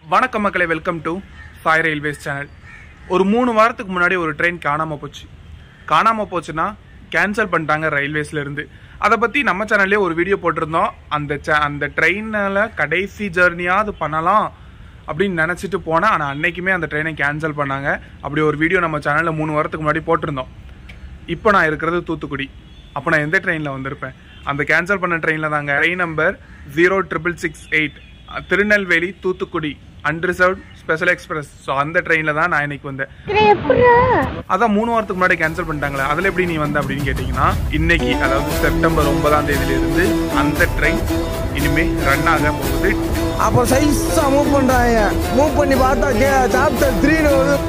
வணக்கம் மக்களை welcome to Sai railways channel ஒரு மூணு வாரத்துக்கு முன்னாடி ஒரு ட்ரெயின் காணாமல் போச்சு காணாமல் போச்சுன்னா கேன்சல் பண்ணிட்டாங்க ரயில்வேஸ்ல இருந்து அதை பற்றி நம்ம சேனல்லே ஒரு வீடியோ போட்டிருந்தோம் அந்த cha- அந்த ட்ரெயினில் கடைசி ஜேர்னியாவது பண்ணலாம் அப்படின்னு நினச்சிட்டு போனேன் ஆனால் அன்னைக்குமே அந்த ட்ரெயினை கேன்சல் பண்ணாங்க அப்படி ஒரு வீடியோ நம்ம சேனலில் மூணு வாரத்துக்கு முன்னாடி போட்டிருந்தோம் இப்போ நான் இருக்கிறது தூத்துக்குடி அப்போ நான் எந்த ட்ரெயினில் வந்திருப்பேன் அந்த கேன்சல் பண்ண ட்ரெயினில் தாங்க train number zero triple six eight Tirunelveli Thoothukudi unreserved special express so அந்த ட்ரெயினில் தான் நான் இன்னைக்கு வந்தேன் அதான் மூணு வாரத்துக்கு முன்னாடி கேன்சல் பண்ணிட்டாங்களே அதில் எப்படி நீ வந்த அப்படின்னு கேட்டிங்கன்னா இன்னைக்கு அதாவது செப்டம்பர் ஒன்பதாம் தேதியிலிருந்து அந்த ட்ரெயின் இனிமே ரன் ஆக போகுது அப்புறம் சைஸா மூவ் பண்றாங்க மூவ் பண்ணி பார்த்தா கே சாப்டர் த்ரீன்னு வருது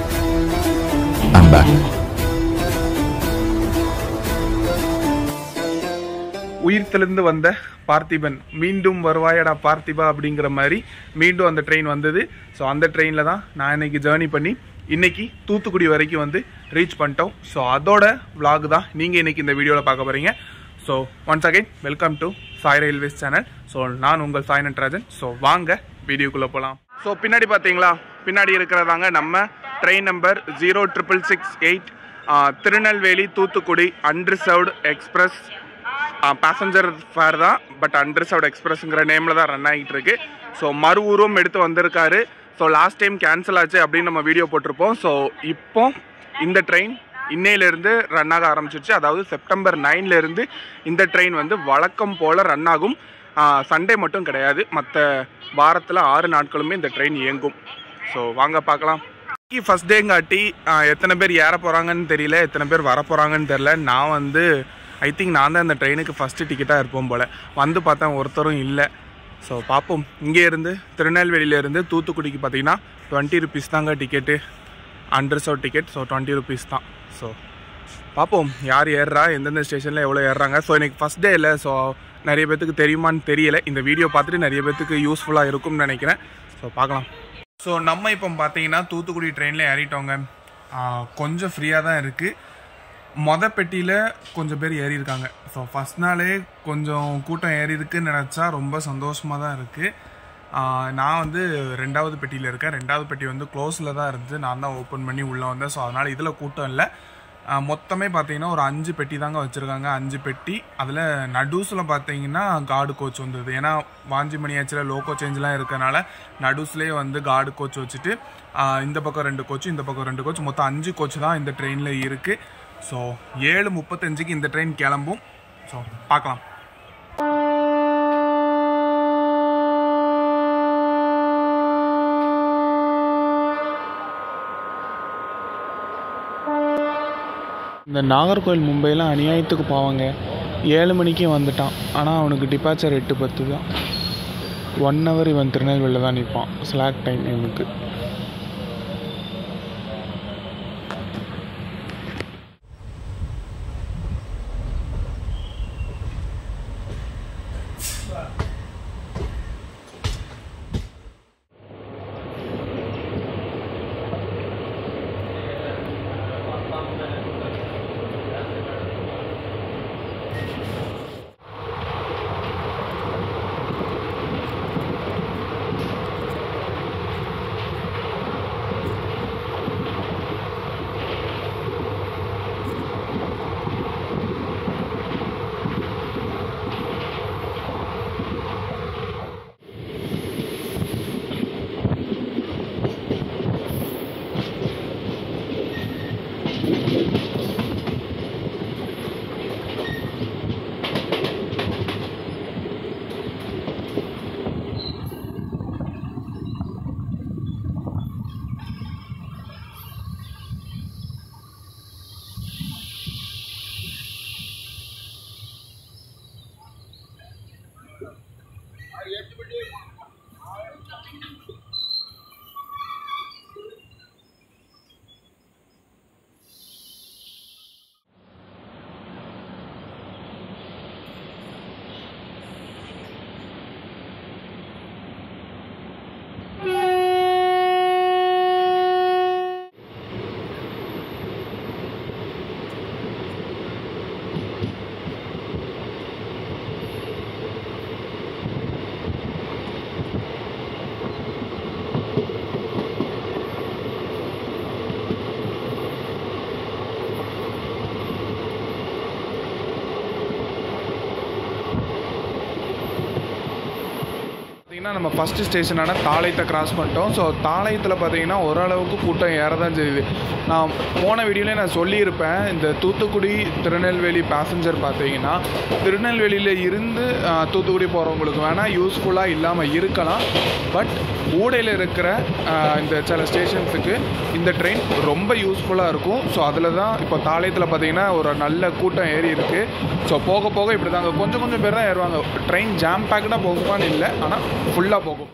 உயிர்த்தெழுந்து வந்த பார்த்திபன் மீண்டும் வருவாயடா பார்த்திபா அப்படிங்கிற மாதிரி மீண்டும் அந்த ட்ரெயின் வந்தது ஸோ அந்த ட்ரெயினில் தான் நான் இன்னைக்கு ஜேர்னி பண்ணி இன்னைக்கு தூத்துக்குடி வரைக்கும் வந்து ரீச் பண்ணிட்டோம் ஸோ அதோட vlog தான் நீங்கள் இன்னைக்கு இந்த வீடியோவில் பார்க்க போகிறீங்க so once again welcome to Sai railways channel so நான் உங்கள் சாய் நட்ராஜன் ஸோ வாங்க வீடியோக்குள்ளே போகலாம் ஸோ பின்னாடி பார்த்தீங்களா பின்னாடி இருக்கிறதாங்க நம்ம train number zero triple six eight Tirunelveli Thoothukudi unreserved express passenger fare தான் பட் அன்ரிசர்வ்ட் எக்ஸ்பிரஸ்ங்கிற நேமில் தான் ரன் ஆகிட்டு இருக்கு ஸோ மறு உருவம் எடுத்து வந்திருக்காரு ஸோ லாஸ்ட் டைம் கேன்சல் ஆச்சு அப்படின்னு நம்ம வீடியோ போட்டிருப்போம் ஸோ இப்போ இந்த ட்ரெயின் இன்னையிலேருந்து ரன் ஆக ஆரம்பிச்சிருச்சு அதாவது செப்டம்பர் நைன்லேருந்து இந்த ட்ரெயின் வந்து வழக்கம் போல் ரன் ஆகும் சண்டே மட்டும் கிடையாது மற்ற வாரத்தில் ஆறு நாட்களுமே இந்த ட்ரெயின் இயங்கும் ஸோ வாங்க பார்க்கலாம் ஃபஸ்ட் டேங்காட்டி எத்தனை பேர் ஏற போகிறாங்கன்னு தெரியல எத்தனை பேர் வர போகிறாங்கன்னு தெரில நான் வந்து ஐ திங்க் நான் தான் இந்த ட்ரெயினுக்கு ஃபஸ்ட்டு டிக்கெட்டாக இருப்போம் போல் வந்து பார்த்தேன் ஒருத்தரும் இல்லை ஸோ பார்ப்போம் இங்கே இருந்து திருநெல்வேலியிலேருந்து தூத்துக்குடிக்கு பார்த்தீங்கன்னா டுவெண்ட்டி ருபீஸ் தாங்க ticket unreserved ticket so twenty rupees தான் ஸோ பார்ப்போம் யார் ஏறுறா எந்தெந்த ஸ்டேஷனில் எவ்வளோ ஏறுறாங்க ஸோ எனக்கு ஃபஸ்ட் டே இல்லை ஸோ நிறைய பேத்துக்கு தெரியுமான்னு தெரியல இந்த வீடியோ பார்த்துட்டு நிறைய பேத்துக்கு யூஸ்ஃபுல்லாக இருக்கும்னு நினைக்கிறேன் ஸோ பார்க்கலாம் ஸோ நம்ம இப்போ பார்த்தீங்கன்னா தூத்துக்குடி ட்ரெயினில் ஏறிட்டோங்க ஆ, கொஞ்சம் ஃப்ரீயாக தான் இருக்குது மொத பெட்டியில் கொஞ்சம் பேர் ஏறி இருக்காங்க ஸோ ஃபஸ்ட் நாளே கொஞ்சம் கூட்டம் ஏறி இருக்குன்னு நினச்சா ரொம்ப சந்தோஷமாக தான் இருக்குது நான் வந்து ரெண்டாவது பெட்டியில் இருக்கேன் ரெண்டாவது பெட்டி வந்து க்ளோஸில் தான் இருந்துச்சு நான் தான் ஓப்பன் பண்ணி உள்ளே வந்தேன் ஸோ அதனால் இதில் கூட்டம் இல்லை ஆஹ் மொத்தமே பார்த்தீங்கன்னா ஒரு அஞ்சு பெட்டி தாங்க வச்சுருக்காங்க அஞ்சு பெட்டி அதில் நடுஸில் பார்த்தீங்கன்னா கார்டு கோச் வந்தது ஏன்னா வாஞ்சி மணியாச்சில் லோக்கோ சேஞ்செலாம் இருக்கனால நடுஸ்லேயே வந்து கார்டு கோச் வச்சுட்டு ஆஹ் இந்த பக்கம் ரெண்டு கோச் இந்த பக்கம் ரெண்டு கோச் மொத்தம் அஞ்சு கோச் தான் இந்த ட்ரெயினில் இருக்குது ஸோ ஏழு முப்பத்தஞ்சுக்கு இந்த ட்ரெயின் கிளம்பும் ஸோ பார்க்கலாம் இந்த நாகர்கோவில் மும்பையில் அநியாயத்துக்கு போவாங்க ஏழு மணிக்கே வந்துட்டான் ஆனால் அவனுக்கு டிபார்ச்சர் எட்டு பத்து தான் ஒன் ஹவர் இவன் திருநெல்வேலியில் தான் நிற்பான் ஸ்லாக் டைம் இவனுக்கு பார்த்தீங்கன்னா நம்ம ஃபஸ்ட்டு ஸ்டேஷனான தாளையத்தை கிராஸ் பண்ணிட்டோம் ஸோ தாளையத்தில் பார்த்தீங்கன்னா ஓரளவுக்கு கூட்டம் ஏற தான் செய்யுது நான் போன வீடியோலே நான் சொல்லியிருப்பேன் இந்த தூத்துக்குடி திருநெல்வேலி பேசஞ்சர் பார்த்தீங்கன்னா திருநெல்வேலியில் இருந்து ஆஹ், தூத்துக்குடி போகிறவங்களுக்கு வேணால் யூஸ்ஃபுல்லாக இல்லாமல் இருக்கலாம் பட் ஊடையில் இருக்கிற ஆஹ், இந்த சில ஸ்டேஷன்ஸுக்கு இந்த ட்ரெயின் ரொம்ப யூஸ்ஃபுல்லாக இருக்கும் ஸோ அதில் தான் இப்போ தாளையத்தில் பார்த்தீங்கன்னா ஒரு நல்ல கூட்டம் ஏறி இருக்குது ஸோ போக போக இப்படி தாங்க கொஞ்சம் கொஞ்சம் பேர் தான் ஏறுவாங்க ட்ரெயின் ஜாம் பேக்கடாக போகுமான்னு இல்லை ஆனால் ஃபுல்லாக போகும்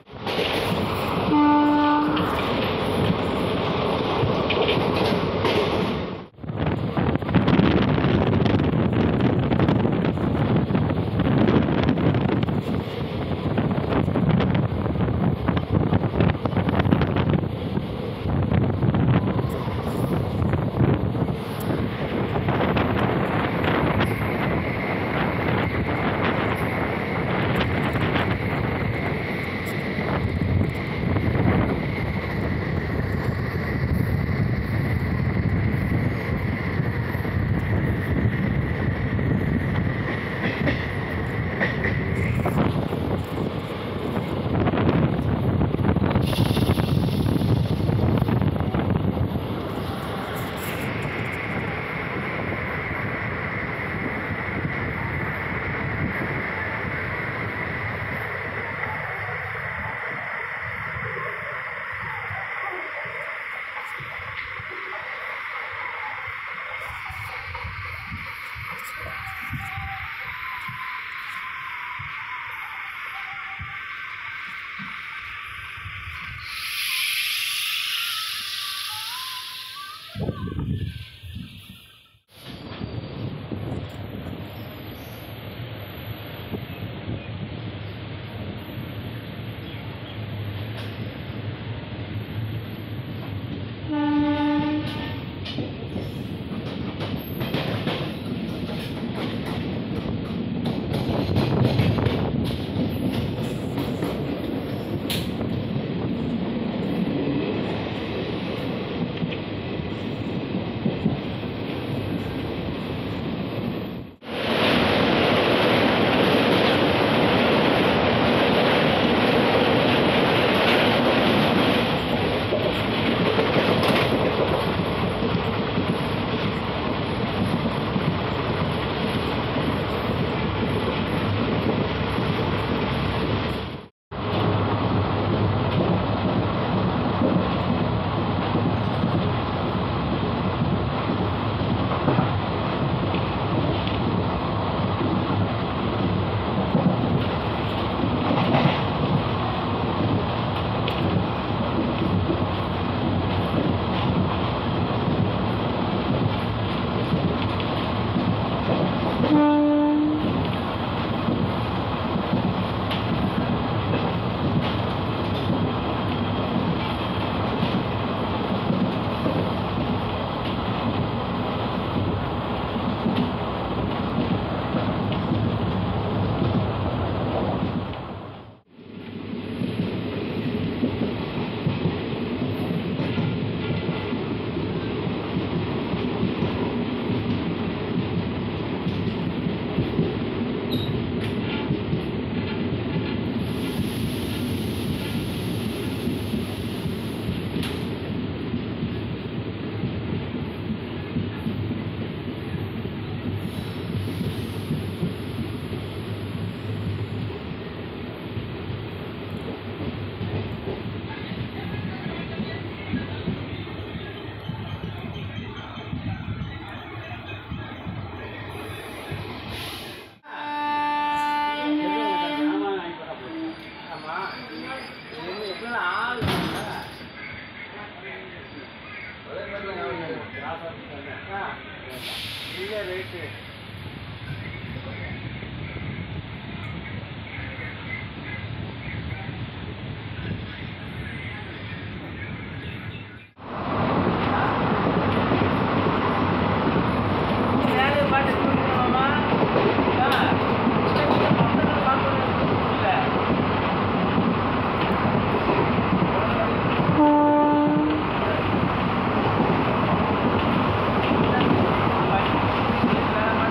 ஆ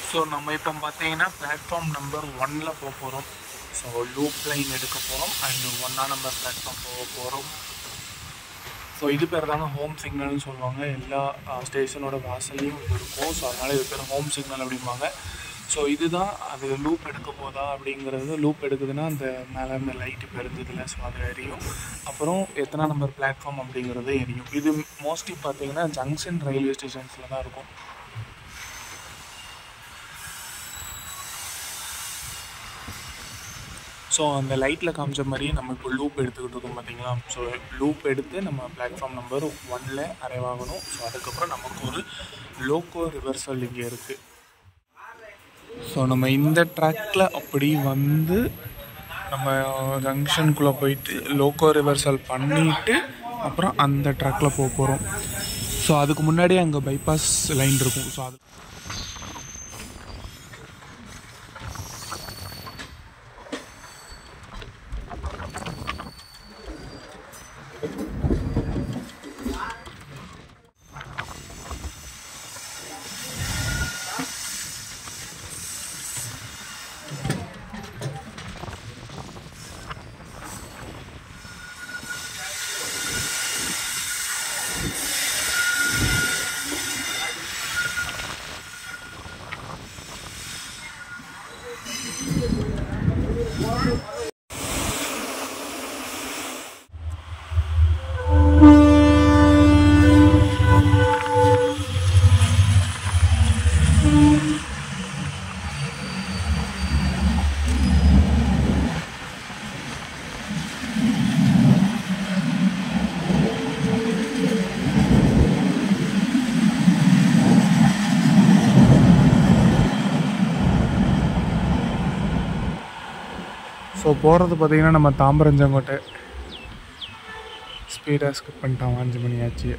ஸோ நம்ம இப்போ பார்த்தீங்கன்னா பிளாட்ஃபார்ம் நம்பர் ஒன்னில் போக போகிறோம் ஸோ லூப் லைன் எடுக்க போகிறோம் அண்ட் ஒன்றா நம்பர் பிளாட்ஃபார்ம் போக போகிறோம் ஸோ இது பேர் தாங்க ஹோம் சிக்னல்னு சொல்லுவாங்க எல்லா ஸ்டேஷனோட வாசல்லையும் இது இருக்கும் ஸோ அதனால் இது பேர் ஹோம் சிக்னல் அப்படிம்பாங்க ஸோ இதுதான் அது லூப் எடுக்க போதா அப்படிங்கிறது லூப் எடுக்குதுன்னா அந்த மேலே இந்த லைட் இப்போ இருந்ததில்ல ஸோ அது எரியும் அப்புறம் எத்தனை நம்பர் பிளாட்ஃபார்ம் அப்படிங்கிறது எரியும் இது மோஸ்ட்லி பார்த்தீங்கன்னா ஜங்ஷன் ரயில்வே ஸ்டேஷன்ஸில் தான் இருக்கும் ஸோ அந்த லைட்டில் காமிச்ச மாதிரியே நம்ம இப்போ லூப் எடுத்துக்கிட்டு இருக்கோம் பார்த்தீங்களா ஸோ லூப் எடுத்து நம்ம பிளாட்ஃபார்ம் நம்பர் ஒன்னில் அரைவாகணும் ஸோ அதுக்கப்புறம் நமக்கு ஒரு லோக்கோ ரிவர்சல் இங்கே இருக்குது ஸோ நம்ம இந்த ட்ராக்கில் அப்படி வந்து நம்ம ஜங்ஷனுக்குள்ளே போயிட்டு லோக்கோ ரிவர்சல் பண்ணிவிட்டு அப்புறம் அந்த ட்ராக்கில் போக போகிறோம் ஸோ அதுக்கு முன்னாடியே அங்கே பைபாஸ் லைன் இருக்கும் ஸோ அது ஸோ போகிறது பார்த்தீங்கன்னா நம்ம தாம்பரஞ்சங்கோட்டை ஸ்பீடாக ஸ்கிப் பண்ணிட்டோம் அஞ்சு மணி ஆச்சு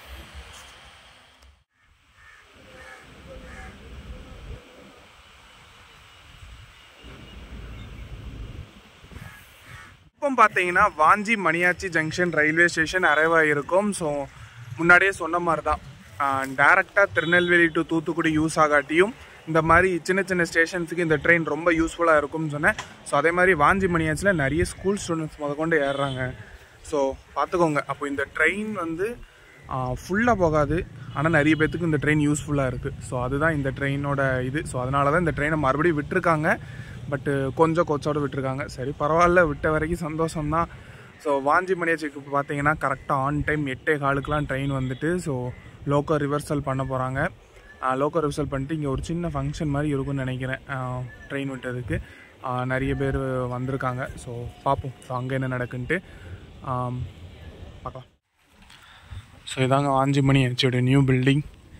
இப்போ பார்த்தீங்கன்னா Vanchi Maniyachi junction railway station அரைவாக இருக்கும் ஸோ முன்னாடியே சொன்ன மாதிரி தான் டேரெக்டாக திருநெல்வேலி டு தூத்துக்குடி யூஸ் ஆகாட்டியும் இந்த மாதிரி சின்ன சின்ன ஸ்டேஷன்ஸுக்கு இந்த ட்ரெயின் ரொம்ப யூஸ்ஃபுல்லாக இருக்கும்னு சொன்னேன் ஸோ அதே மாதிரி வாஞ்சி மணியாச்சில் நிறைய ஸ்கூல் ஸ்டூடெண்ட்ஸ் முத கொண்டு ஏறுறாங்க ஸோ பார்த்துக்கோங்க அப்போ இந்த ட்ரெயின் வந்து ஃபுல்லாக போகாது ஆனால் நிறைய பேர்த்துக்கு இந்த ட்ரெயின் யூஸ்ஃபுல்லாக இருக்குது ஸோ அதுதான் இந்த ட்ரெயினோட இது ஸோ அதனால தான் இந்த ட்ரெயினை மறுபடியும் விட்டுருக்காங்க பட்டு கொஞ்சம் கொச்சோட விட்டுருக்காங்க சரி பரவாயில்ல விட்ட வரைக்கும் சந்தோஷம்தான் ஸோ வாஞ்சி மணியாச்சிக்கு பார்த்தீங்கன்னா கரெக்டாக ஆன் டைம் எட்டே காலுக்கெலாம் ட்ரெயின் வந்துட்டு ஸோ லோக்கல் ரிவர்சல் பண்ண போகிறாங்க லோக்கல் ரிவர்சல் பண்ணிட்டு இங்கே ஒரு சின்ன ஃபங்க்ஷன் மாதிரி இருக்கும்னு நினைக்கிறேன் ட்ரெயின் விட்டதுக்கு ஆஹ் நிறைய பேர் வந்திருக்காங்க ஸோ பார்ப்போம் ஸோ அங்கே என்ன நடக்குன்ட்டு ஆம், பார்க்கலாம் ஸோ இதாங்க வாஞ்சி மணியாச்சியோட நியூ பில்டிங்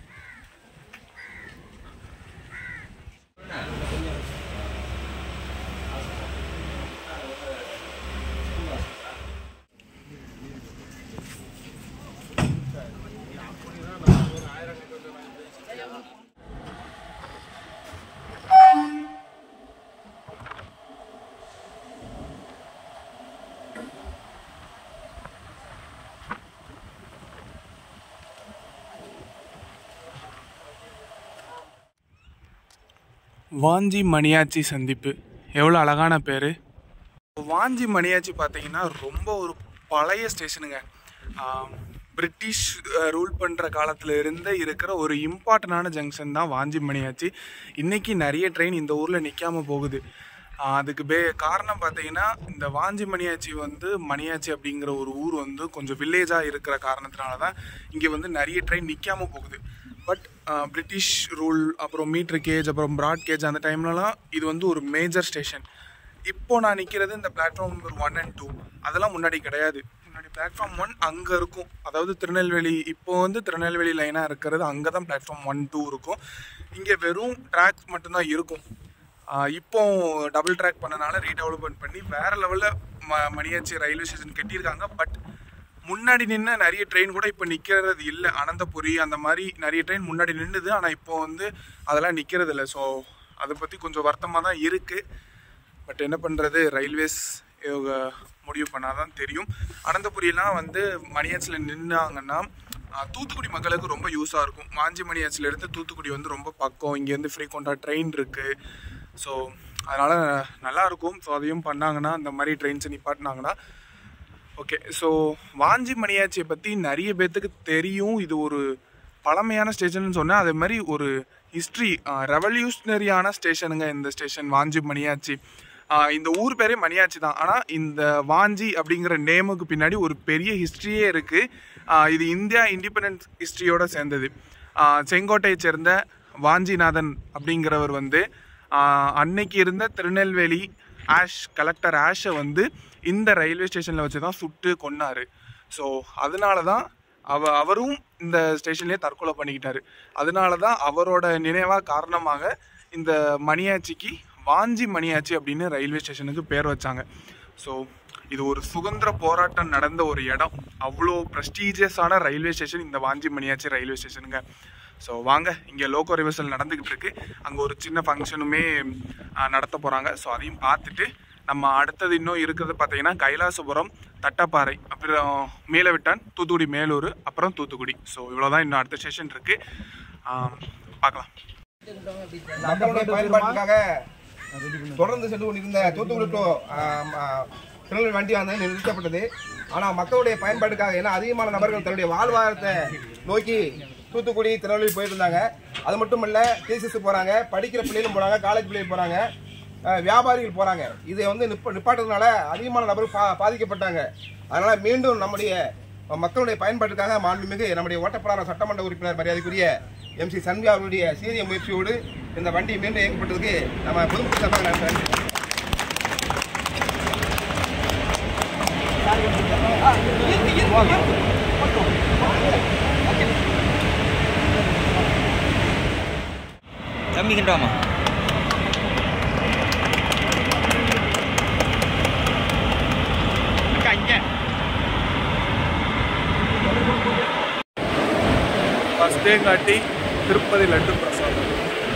வாஞ்சி மணியாச்சி சந்திப்பு எவ்வளோ அழகான பேர் வாஞ்சி மணியாச்சி பார்த்தீங்கன்னா ரொம்ப ஒரு பழைய ஸ்டேஷனுங்க ஆம், பிரிட்டிஷ் ரூல் பண்ணுற காலத்தில் இருந்து இருக்கிற ஒரு இம்பார்ட்டண்டான ஜங்ஷன் தான் வாஞ்சி மணியாச்சி இன்னைக்கு நிறைய ட்ரெயின் இந்த ஊரில் நிற்காம போகுது ஆ, அதுக்கு பே காரணம் பார்த்தீங்கன்னா இந்த வாஞ்சி மணியாச்சி வந்து மணியாச்சி அப்படிங்கிற ஒரு ஊர் வந்து கொஞ்சம் வில்லேஜாக இருக்கிற காரணத்தினால தான் இங்கே வந்து நிறைய ட்ரெயின் நிற்காம போகுது பட் பிரிட்டிஷ் ரூல் அப்புறம் மீட்ரு கேஜ் அப்புறம் ப்ராட் கேஜ் அந்த டைம்லலாம் இது வந்து ஒரு மேஜர் ஸ்டேஷன் இப்போ நான் நிற்கிறது இந்த platform number one and two அதெல்லாம் முன்னாடி கிடையாது முன்னாடி பிளாட்ஃபார்ம் ஒன் அங்கே இருக்கும் அதாவது திருநெல்வேலி இப்போ வந்து திருநெல்வேலி லைனாக இருக்கிறது அங்கே தான் பிளாட்ஃபார்ம் ஒன் டூ இருக்கும் இங்கே வெறும் ட்ராக் மட்டும்தான் இருக்கும் ஆஹ் இப்போ டபுள் ட்ராக் பண்ணனால ரீடெவலப்மெண்ட் பண்ணி வேற லெவலில் ம மணியாச்சி ரயில்வே ஸ்டேஷன் கட்டியிருக்காங்க பட் முன்னாடி நின்று நிறைய ட்ரெயின் கூட இப்போ நிற்கிறது இல்லை அனந்தபுரி அந்த மாதிரி நிறைய ட்ரெயின் முன்னாடி நின்றுது ஆனால் இப்போ வந்து அதெல்லாம் நிற்கிறது இல்லை ஸோ அதை பற்றி கொஞ்சம் வருத்தமாக தான் இருக்குது பட் என்ன பண்ணுறது ரயில்வேஸ் இவங்க முடிவு பண்ணால் தான் தெரியும் அனந்தபுரியெல்லாம் வந்து மணியாச்சில் நின்னாங்கன்னா ஆஹ் தூத்துக்குடி மக்களுக்கு ரொம்ப யூஸாக இருக்கும் வாஞ்சிமணியாச்சிலேருந்து தூத்துக்குடி வந்து ரொம்ப பக்கம் இங்கேருந்து ஃப்ரீக்வெண்ட்டாக ட்ரெயின் இருக்குது ஸோ அதனால் நல்லாயிருக்கும் ஸோ அதையும் பண்ணாங்கன்னா அந்த மாதிரி ட்ரெயின்ஸை நிப்பாட்டினாங்கன்னா ஓகே ஸோ வாஞ்சி மணியாச்சியை பற்றி நிறைய பேர்த்துக்கு தெரியும் இது ஒரு பழமையான ஸ்டேஷன் சொன்னேன் அதே மாதிரி ஒரு ஹிஸ்ட்ரி ரெவல்யூஷனரியான ஸ்டேஷனுங்க இந்த ஸ்டேஷன் வாஞ்சி மணியாச்சி ஆஹ் இந்த ஊர் பேரே மணியாச்சி தான் ஆனால் இந்த வாஞ்சி அப்படிங்கிற நேமுக்கு பின்னாடி ஒரு பெரிய ஹிஸ்ட்ரியே இருக்குது இது இந்தியா இண்டிபெண்டன்ஸ் ஹிஸ்ட்ரியோட சேர்ந்தது ஆஹ் செங்கோட்டையை சேர்ந்த வாஞ்சிநாதன் அப்படிங்கிறவர் வந்து ஆஹ் அன்னைக்கு இருந்த திருநெல்வேலி ஆஷ் கலெக்டர் ஆஷை வந்து இந்த ரயில்வே ஸ்டேஷனில் வச்சு தான் சுட்டு கொன்னாரு ஸோ அதனால தான் அவ அவரும் இந்த ஸ்டேஷன்லேயே தற்கொலை பண்ணிக்கிட்டாரு அதனால தான் அவரோட நினைவாக காரணமாக இந்த மணியாச்சிக்கு வாஞ்சி மணியாச்சி அப்படின்னு ரயில்வே ஸ்டேஷனுக்கு பேர் வச்சாங்க ஸோ இது ஒரு சுதந்திர போராட்டம் நடந்த ஒரு இடம் அவ்வளோ ப்ரெஸ்டீஜியஸான ரயில்வே ஸ்டேஷன் இந்த வாஞ்சி மணியாச்சி ரயில்வே ஸ்டேஷனுங்க ஸோ வாங்க இங்கே லோக்கோ ரிவர்சல் நடந்துக்கிட்டு இருக்கு அங்கே ஒரு சின்ன ஃபங்க்ஷனுமே நடத்த போகிறாங்க ஸோ அதையும் பார்த்துட்டு நம்ம அடுத்தது இன்னும் இருக்கிறது பார்த்தீங்கன்னா கைலாசபுரம் தட்டப்பாறை அப்புறம் மேலவிட்டான் தூத்துக்குடி மேலூர் அப்புறம் தூத்துக்குடி ஸோ இவ்வளோதான் இன்னும் அடுத்த ஸ்டேஷன் இருக்குது பார்க்கலாம் மக்களுடைய பயன்பாட்டுக்காக தொடர்ந்து சென்று கொண்டிருந்த தூத்துக்குடி டு ஆம், ஆ, திருநெல்வேலி வண்டி வந்து நிறுத்தப்பட்டது ஆனால் மக்களுடைய பயன்பாட்டுக்காக ஏன்னா அதிகமான நபர்கள் தன்னுடைய வாழ்வாதாரத்தை நோக்கி தூத்துக்குடி திருநெல்வேலி போயிருந்தாங்க அது மட்டும் இல்ல டிசிஎஸ் போறாங்க படிக்கிற பிள்ளைகளும் போறாங்க காலேஜ் பிள்ளைகள் போறாங்க அஹ், வியாபாரிகள் போறாங்க இதை வந்து நிப்ப நிப்பாட்டுறதுனால அதிகமான நபர்கள் பா பாதிக்கப்பட்டாங்க அதனால மீண்டும் நம்முடைய மக்களுடைய பயன்பாட்டுக்காக மாண்புமிகு நம்முடைய ஓட்டப்படாத சட்டமன்ற உறுப்பினர் மரியாதைக்குரிய எம் சி சன்வி அவருடைய சீரிய முயற்சியோடு இந்த வண்டி மீண்டும் இயக்கப்பட்டதுக்கு நம்ம பொதுமக்கள் சார்பாக நான் நன்றி தம்பிக்கிட்டோமா ஃபஸ்ட்டேங்காட்டி திருப்பதி லட்டு பிரசாதம்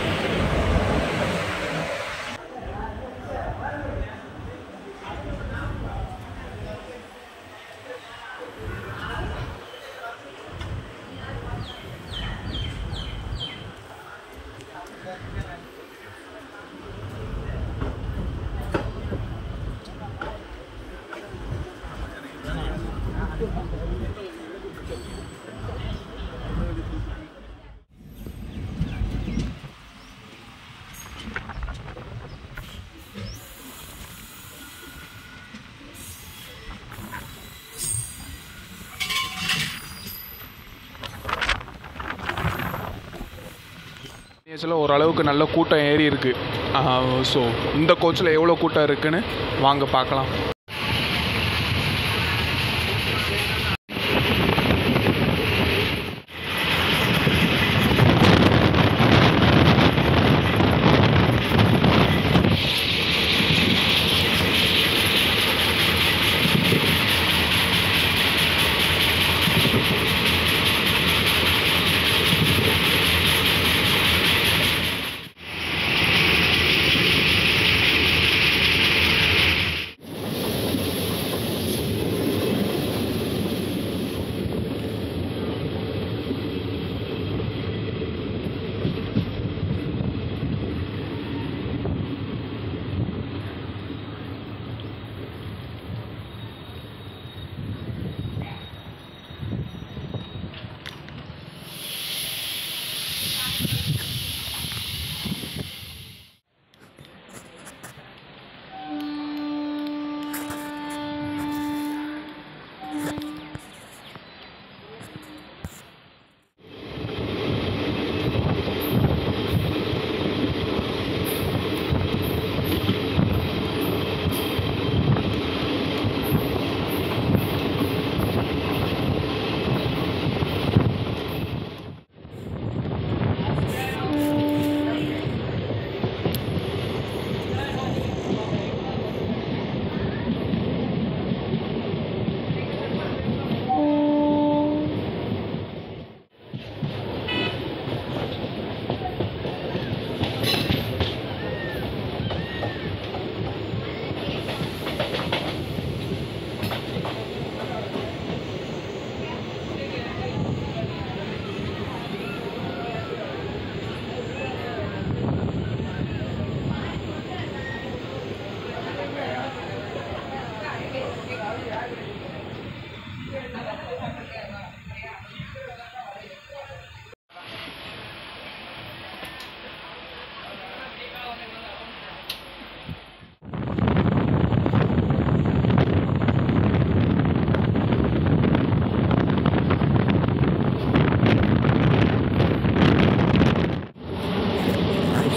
ஏஜில் ஓரளவுக்கு நல்ல கூட்டம் ஏறி இருக்கு ஸோ இந்த கோச்சில் எவ்வளோ கூட்டம் இருக்குன்னு வாங்க பார்க்கலாம்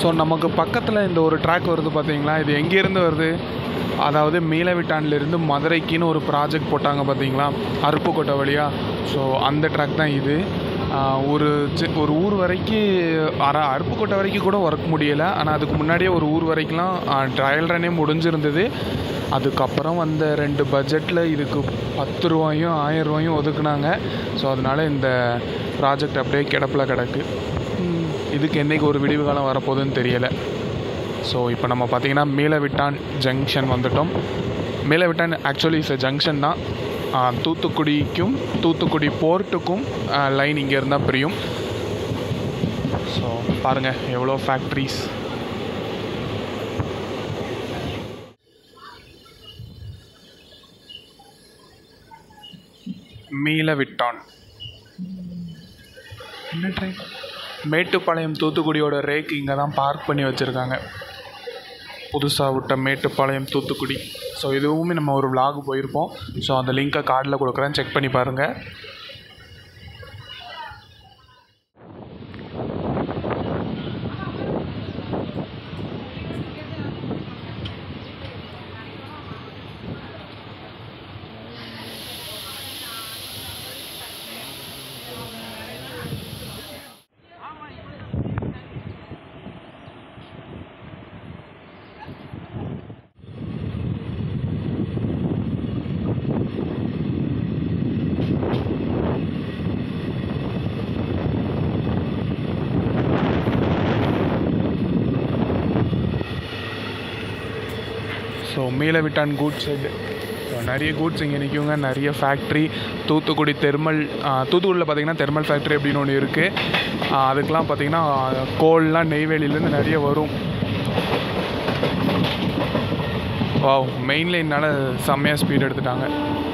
ஸோ நமக்கு பக்கத்தில் இந்த ஒரு ட்ராக் வருது பார்த்தீங்களா இது எங்கேருந்து வருது அதாவது மீளவிட்டான்லேருந்து மதுரைக்குன்னு ஒரு ப்ராஜெக்ட் போட்டாங்க பார்த்தீங்களா அருப்புக்கோட்டை வழியாக ஸோ அந்த ட்ராக் தான் இது ஆஹ் ஒரு சி- ஒரு ஊர் வரைக்கும் அர அருப்புக்கோட்டை வரைக்கும் கூட ஒர்க் முடியலை ஆனால் அதுக்கு முன்னாடியே ஒரு ஊர் வரைக்கும்லாம் ட்ரையல் ரன்னே முடிஞ்சிருந்தது அதுக்கப்புறம் வந்த ரெண்டு பட்ஜெட்டில் இதுக்கு பத்து ரூபாயும் ஆயிரம் ரூபாயும் ஒதுக்குனாங்க ஸோ அதனால் இந்த ப்ராஜெக்ட் அப்படியே கிடப்பில் கிடக்கு ம், இதுக்கு என்றைக்கு ஒரு விடிவு காலம் வரப்போகுதுன்னு தெரியலை ஸோ இப்போ நம்ம பார்த்தீங்கன்னா மீளவிட்டான் ஜங்ஷன் வந்துட்டோம் மீளவிட்டான் ஆக்சுவலி இஸ் ஜங்ஷன் தான் ஆ, தூத்துக்குடிக்கும் தூத்துக்குடி போர்ட்டுக்கும் லைன் இங்கே இருந்தால் பிரியும் ஸோ பாருங்கள் எவ்வளோ ஃபேக்ட்ரிஸ் மீளவிட்டான் என்ன ட்ரெயின் மேட்டுப்பாளையம் தூத்துக்குடியோட ரேக் இங்கே தான் பார்க் பண்ணி வச்சுருக்காங்க புதுசாக விட்ட மேட்டுப்பாளையம் தூத்துக்குடி ஸோ இதுவுமே நம்ம ஒரு vlog போயிருப்போம் ஸோ அந்த லிங்க்கை கார்டில் கொடுக்குறேன் செக் பண்ணி பாருங்கள் so Meelavittan goods shed so நிறைய கூட்ஸ் இங்கே நிற்குங்க நிறைய ஃபேக்ட்ரி தூத்துக்குடி தெர்மல் தூத்துக்குடியில் பார்த்தீங்கன்னா தெர்மல் ஃபேக்ட்ரி அப்படின்னு ஒன்று இருக்குது அதுக்கெலாம் பார்த்தீங்கன்னா கோல்லாம் நெய்வேலியிலேருந்து நிறைய வரும் வாவ் மெயின் லைனால் செம்மையாக ஸ்பீட் எடுத்துட்டாங்க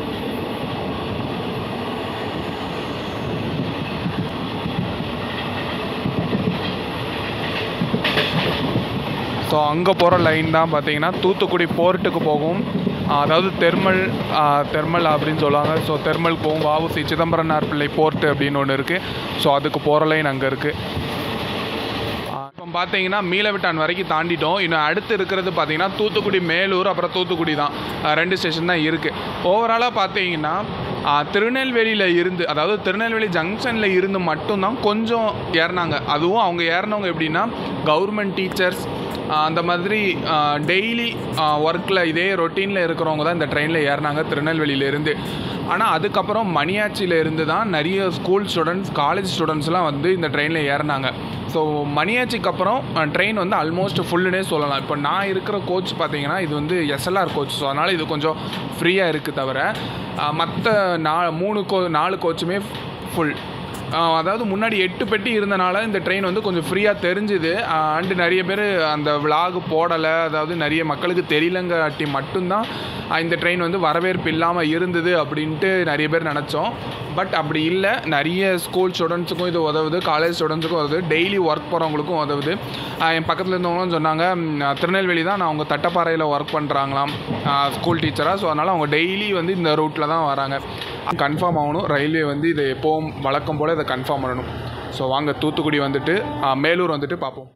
ஸோ அங்கே போகிற லைன் தான் பார்த்தீங்கன்னா தூத்துக்குடி போர்ட்டுக்கு போகும் ஆஹ் அதாவது தெர்மல் ஆஹ் தெர்மல் அப்படின்னு சொல்லுவாங்க ஸோ தெர்மல் போகும் வாவுசி சிதம்பரனார் பிள்ளை போர்ட்டு அப்படின்னு ஒன்று இருக்குது ஸோ அதுக்கு போகிற லைன் அங்கே இருக்குது இப்போ பார்த்தீங்கன்னா மீளவிட்டான் வரைக்கும் தாண்டிட்டோம் இன்னும் அடுத்து இருக்கிறது பார்த்தீங்கன்னா தூத்துக்குடி மேலூர் அப்புறம் தூத்துக்குடி தான் ஆஹ் ரெண்டு ஸ்டேஷன் தான் இருக்குது ஓவராலாக பார்த்தீங்கன்னா ஆஹ் திருநெல்வேலியில் இருந்து அதாவது திருநெல்வேலி ஜங்ஷனில் இருந்து மட்டும்தான் கொஞ்சம் ஏறினாங்க அதுவும் அவங்க ஏறினவங்க எப்படின்னா கவர்மெண்ட் டீச்சர்ஸ் அந்த மாதிரி டெய்லி ஒர்க்கில் இதே ரொட்டீனில் இருக்கிறவங்க தான் இந்த ட்ரெயினில் ஏறினாங்க திருநெல்வேலியிலேருந்து ஆனால் அதுக்கப்புறம் மணியாச்சியில் இருந்து தான் நிறைய ஸ்கூல் ஸ்டூடெண்ட்ஸ் காலேஜ் ஸ்டூடெண்ட்ஸ்லாம் வந்து இந்த ட்ரெயினில் ஏறினாங்க ஸோ மணியாச்சிக்கு அப்புறம் ட்ரெயின் வந்து ஆல்மோஸ்ட் ஃபுல்லுனே சொல்லலாம் இப்போ நான் இருக்கிற கோச் பார்த்தீங்கன்னா இது வந்து எஸ்எல்ஆர் கோச் ஸோ அதனால் இது கொஞ்சம் ஃப்ரீயாக இருக்குது தவிர மற்ற நா மூணு கோ நாலு கோச்சுமே ஃபுல் அதாவது முன்னாடி எட்டு பெட்டி இருந்தனால இந்த ட்ரெயின் வந்து கொஞ்சம் ஃப்ரீயாக தெரிஞ்சுது அண்டு நிறைய பேர் அந்த விலாக் போடலை அதாவது நிறைய மக்களுக்கு தெரியலங்காட்டி மட்டும்தான் ஆஹ் இந்த ட்ரெயின் வந்து வரவேற்பு இல்லாமல் இருந்தது அப்படின்ட்டு நிறைய பேர் நினச்சோம் பட் அப்படி இல்லை நிறைய ஸ்கூல் ஸ்டூடெண்ட்ஸுக்கும் இது உதவுது காலேஜ் ஸ்டூடெண்ட்ஸுக்கும் உதவுது டெய்லி ஒர்க் போகிறவங்களுக்கும் உதவுது ஆஹ் என் பக்கத்தில் இருந்தவங்களும் சொன்னாங்க ம், திருநெல்வேலி தான் நான் அவங்க தட்டப்பாறையில் ஒர்க் பண்ணுறாங்களாம் ஸ்கூல் டீச்சராக ஸோ அதனால் அவங்க டெய்லி வந்து இந்த ரூட்டில் தான் வராங்க கன்ஃபார்ம் ஆகணும் ரயில்வே வந்து இதை எப்போவும் வழக்கம் போல் இதை கன்ஃபார்ம் பண்ணணும் ஸோ வாங்க தூத்துக்குடி வந்துட்டு ஆஹ் மேலூர் வந்துட்டு பார்ப்போம்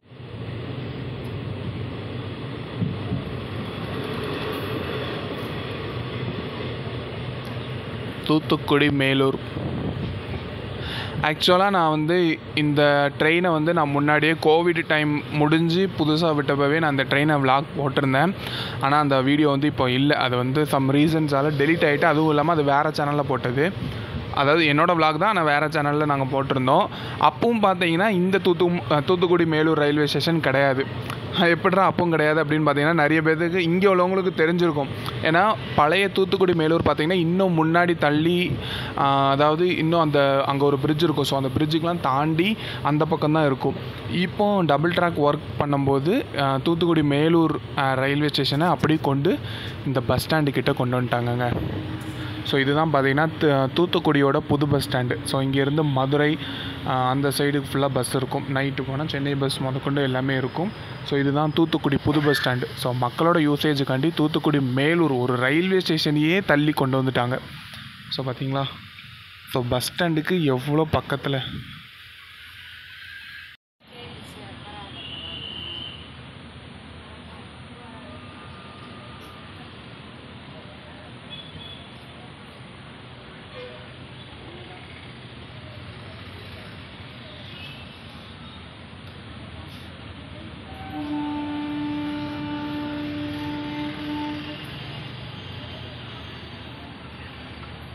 தூத்துக்குடி மேலூர் ஆக்சுவலாக நான் வந்து இந்த ட்ரெயினை வந்து நான் முன்னாடியே கோவிட் டைம் முடிஞ்சு புதுசாக விட்டப்பவே நான் அந்த ட்ரெயினை vlog போட்டிருந்தேன் ஆனால் அந்த வீடியோ வந்து இப்போ இல்லை அது வந்து சம் ரீசன்ஸால் டெலீட் ஆகிட்டு அதுவும் இல்லாமல் அது வேறு சேனலில் போட்டது அதாவது என்னோடய vlog தான் ஆனால் வேறு சேனலில் நாங்கள் போட்டிருந்தோம் அப்பவும் பார்த்தீங்கன்னா இந்த தூத்து தூத்துக்குடி மேலூர் ரயில்வே ஸ்டேஷன் கிடையாது எப்படிடா அப்பவும் கிடையாது அப்படின்னு பார்த்தீங்கன்னா நிறைய பேருக்கு இங்கே உள்ளவங்களுக்கு தெரிஞ்சிருக்கும் ஏன்னா பழைய தூத்துக்குடி மேலூர் பார்த்தீங்கன்னா இன்னும் முன்னாடி தள்ளி ஆஹ், அதாவது இன்னும் அந்த அங்கே ஒரு பிரிட்ஜ் இருக்கும் ஸோ அந்த பிரிட்ஜுக்கெலாம் தாண்டி அந்த பக்கம் தான் இருக்கும் இப்போ டபுள் ட்ராக் ஒர்க் பண்ணும்போது ஆஹ், தூத்துக்குடி மேலூர் ஆஹ், ரயில்வே ஸ்டேஷனை அப்படியே கொண்டு இந்த பஸ் ஸ்டாண்டு கிட்ட கொண்டு வந்துட்டாங்கங்க ஸோ இதுதான் பார்த்தீங்கன்னா து- தூத்துக்குடியோட புது பஸ் ஸ்டாண்டு ஸோ இங்கேருந்து மதுரை ஆஹ், அந்த சைடுக்கு ஃபுல்லாக பஸ் இருக்கும் நைட்டு போனால் சென்னை பஸ் முதற்கொண்டு எல்லாமே இருக்கும் ஸோ இதுதான் தூத்துக்குடி புது பஸ் ஸ்டாண்டு ஸோ மக்களோட யூசேஜுக்காண்டி தூத்துக்குடி மேலூர் ஒரு ரயில்வே ஸ்டேஷனையே தள்ளி கொண்டு வந்துட்டாங்க ஸோ பார்த்தீங்களா ஸோ பஸ் ஸ்டாண்டுக்கு எவ்வளோ பக்கத்தில்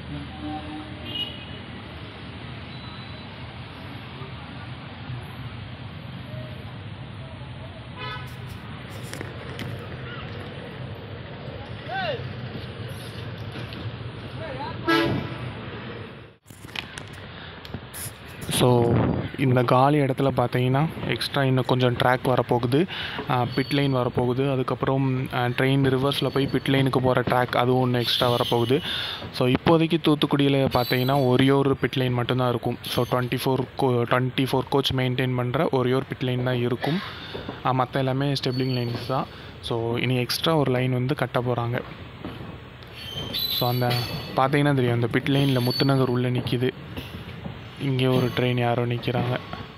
ஸோ இந்த காலி இடத்துல பார்த்தீங்கன்னா எக்ஸ்ட்ரா இன்னும் கொஞ்சம் ட்ராக் வரப்போகுது பிட் லைன் வரப்போகுது அதுக்கப்புறம் ட்ரெயின் ரிவர்ஸில் போய் பிட் லைனுக்கு போகிற ட்ராக் அதுவும் ஒன்று எக்ஸ்ட்ரா வரப்போகுது ஸோ இப்போதைக்கு தூத்துக்குடியில் பார்த்தீங்கன்னா ஒரே ஒரு பிட் லைன் மட்டும்தான் இருக்கும் ஸோ டுவெண்ட்டி ஃபோர் கோ டுவெண்ட்டி ஃபோர் கோச் மெயின்டைன் பண்ணுற ஒரே ஒரு பிட் லைன் தான் இருக்கும் மற்ற எல்லாமே ஸ்டெப்லிங் லைன்ஸ் தான் ஸோ இனி எக்ஸ்ட்ரா ஒரு லைன் வந்து கட்ட போகிறாங்க ஸோ அந்த பார்த்தீங்கன்னா தெரியும் அந்த பிட் லைனில் முத்துநகர் உள்ளே நிற்கிது இங்கே ஒரு ட்ரெயின் யாரோ நிற்கிறாங்க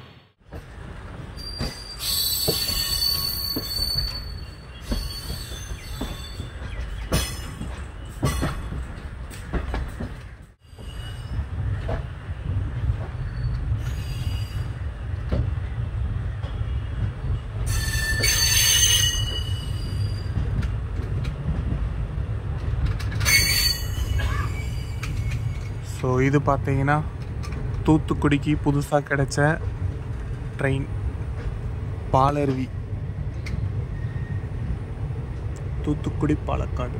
ஸோ இது பார்த்தீங்கன்னா தூத்துக்குடிக்கு புதுசாக கிடைச்ச ட்ரெயின் பாலருவி தூத்துக்குடி பாலக்காடு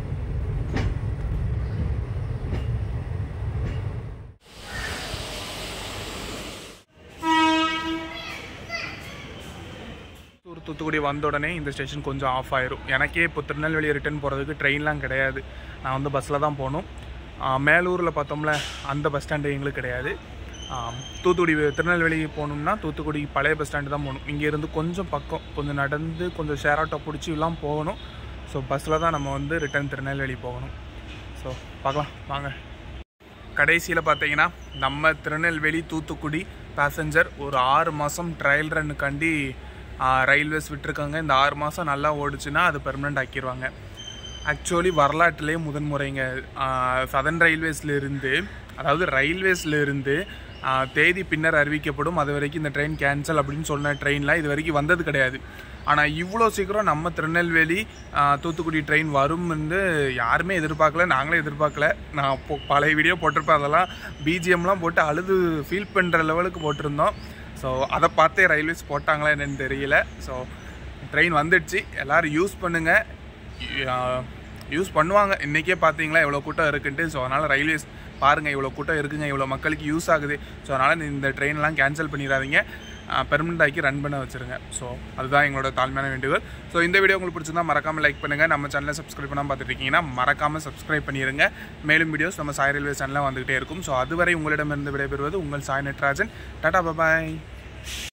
ஒரு தூத்துக்குடி வந்த உடனே இந்த ஸ்டேஷன் கொஞ்சம் ஆஃப் ஆயிரும் எனக்கே இப்போ திருநெல்வேலி ரிட்டர்ன் போகிறதுக்கு ட்ரெயின்லாம் கிடையாது நான் வந்து பஸ்ஸில் தான் போகணும் மேலூரில் பார்த்தோம்ல அந்த பஸ் ஸ்டாண்டு எங்களுக்கு கிடையாது ஆம், தூத்துக்குடி திருநெல்வேலி போகணும்னா தூத்துக்குடி பழைய பஸ் ஸ்டாண்டு தான் போகணும் இங்கேருந்து கொஞ்சம் பக்கம் கொஞ்சம் நடந்து கொஞ்சம் ஷேர் ஆட்டோ பிடிச்சி எல்லாம் போகணும் ஸோ பஸ்ஸில் தான் நம்ம வந்து ரிட்டர்ன் திருநெல்வேலி போகணும் ஸோ பார்க்கலாம் வாங்க கடைசியில் பார்த்தீங்கன்னா நம்ம திருநெல்வேலி தூத்துக்குடி பேசஞ்சர் ஒரு ஆறு மாதம் ட்ரையல் ரன்னுக்காண்டி ரயில்வேஸ் விட்டுருக்காங்க இந்த ஆறு மாதம் நல்லா ஓடுச்சுன்னா அது பெர்மனெண்ட் ஆக்கிடுவாங்க ஆக்சுவலி வரலாற்றிலே முதன்முறைங்க சதன் ரயில்வேஸ்ல இருந்து அதாவது ரயில்வேஸ்ல இருந்து ஆஹ், தேதி பின்னர் அறிவிக்கப்படும் அது வரைக்கும் இந்த ட்ரெயின் கேன்சல் அப்படின்னு சொன்ன ட்ரெயின்லாம் இது வரைக்கும் வந்தது கிடையாது ஆனால் இவ்வளோ சீக்கிரம் நம்ம திருநெல்வேலி ஆஹ், தூத்துக்குடி ட்ரெயின் வரும்னு யாருமே எதிர்பார்க்கல நாங்களே எதிர்பார்க்கல நான் இப்போ பழைய வீடியோ போட்டிருப்பேன் அதெல்லாம் பிஜிஎம்லாம் போட்டு அழுது ஃபீல் பண்ணுற லெவலுக்கு போட்டிருந்தோம் ஸோ அதை பார்த்தே ரயில்வேஸ் போட்டாங்களா என்னன்னு தெரியல ஸோ ட்ரெயின் வந்துடுச்சு எல்லோரும் யூஸ் பண்ணுங்கள் யூஸ் பண்ணுவாங்க இன்றைக்கே பார்த்தீங்களா எவ்வளோ கூட்டம் இருக்குன்ட்டு ஸோ அதனால் ரயில்வேஸ் பாருங்கள் இவ்வளோ கூட்டம் இருக்குங்க இவ்வளோ மக்களுக்கு யூஸ் ஆகுது ஸோ அதனால் இந்த ட்ரெயின்லாம் கேன்சல் பண்ணிடாதீங்க பெர்மனெண்ட் ஆக்கி ரன் பண்ண வச்சுருங்க ஸோ அதுதான் எங்களோட தாழ்மையான வேண்டுகோள் ஸோ இந்த வீடியோ உங்களுக்கு பிடிச்சிருந்தா மறக்காமல் லைக் பண்ணுங்கள் நம்ம சேனலை சப்ஸ்கிரைப் பண்ணாமல் பார்த்துட்டு இருக்கீங்கன்னா மறக்காமல் சப்ஸ்கிரைப் பண்ணிடுங்க மேலும் வீடியோஸ் நம்ம சாய் ரயில்வே சேனலில் வந்துகிட்டே இருக்கும் ஸோ அதுவரை உங்களிடமிருந்து விடைபெறுவது உங்கள் சாய் நட்ராஜன் டாடா பபாய்